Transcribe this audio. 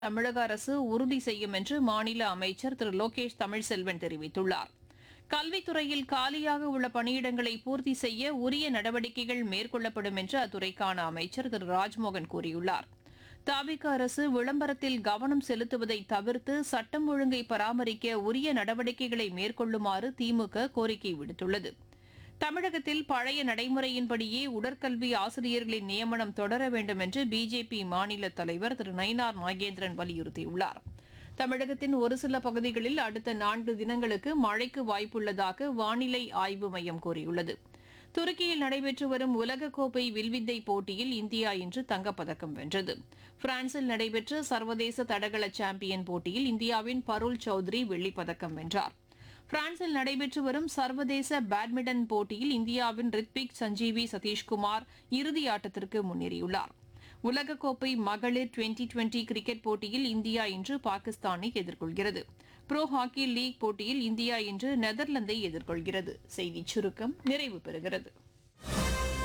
தமிழக அரசு உறுதி செய்யும் என்று மாநில அமைச்சர் திரு லோகேஷ் தமிழ்செல்வன் தெரிவித்துள்ளார் கல்வித்துறையில் காலியாக உள்ள பணியிடங்களை பூர்த்தி செய்ய உரிய நடவடிக்கைகள் மேற்கொள்ளப்படும் என்று அத்துறைக்கான அமைச்சர் திரு ராஜ்மோகன் கூறியுள்ளார் தாவிக அரசு விளம்பரத்தில் கவனம் செலுத்துவதை தவிர்த்து சட்டம் ஒழுங்கை பராமரிக்க உரிய நடவடிக்கைகளை மேற்கொள்ளுமாறு திமுக கோரிக்கை விடுத்துள்ளது தமிழகத்தில் பழைய நடைமுறையின்படியே உடற்கல்வி ஆசிரியர்களின் நியமனம் தொடர வேண்டும் என்று பிஜேபி மாநில தலைவர் திரு நயினார் நாகேந்திரன் வலியுறுத்தியுள்ளார் தமிழகத்தின் ஒரு சில பகுதிகளில் அடுத்த நான்கு தினங்களுக்கு மழைக்கு வாய்ப்புள்ளதாக வானிலை ஆய்வு மையம் கூறியுள்ளது துருக்கியில் நடைபெற்று வரும் உலகக்கோப்பை வில்வித்தை போட்டியில் இந்தியா இன்று தங்கப்பதக்கம் வென்றது பிரான்சில் நடைபெற்ற சர்வதேச தடகள சாம்பியன் போட்டியில் இந்தியாவின் பருள் சௌத்ரி வெள்ளிப்பதக்கம் வென்றார் பிரான்சில் நடைபெற்று வரும் சர்வதேச பேட்மிண்டன் போட்டியில் இந்தியாவின் ரித்விக் சஞ்சீவி சதீஷ்குமார் இறுதி ஆட்டத்திற்கு முன்னேறியுள்ளார் உலகக்கோப்பை மகளிர் டுவெண்டி டுவெண்டி கிரிக்கெட் போட்டியில் இந்தியா இன்று பாகிஸ்தானை எதிர்கொள்கிறது ப்ரோ ஹாக்கி லீக் போட்டியில் இந்தியா இன்று நெதர்லாந்தை எதிர்கொள்கிறது செய்திச் சுருக்கம் நிறைவு பெறுகிறது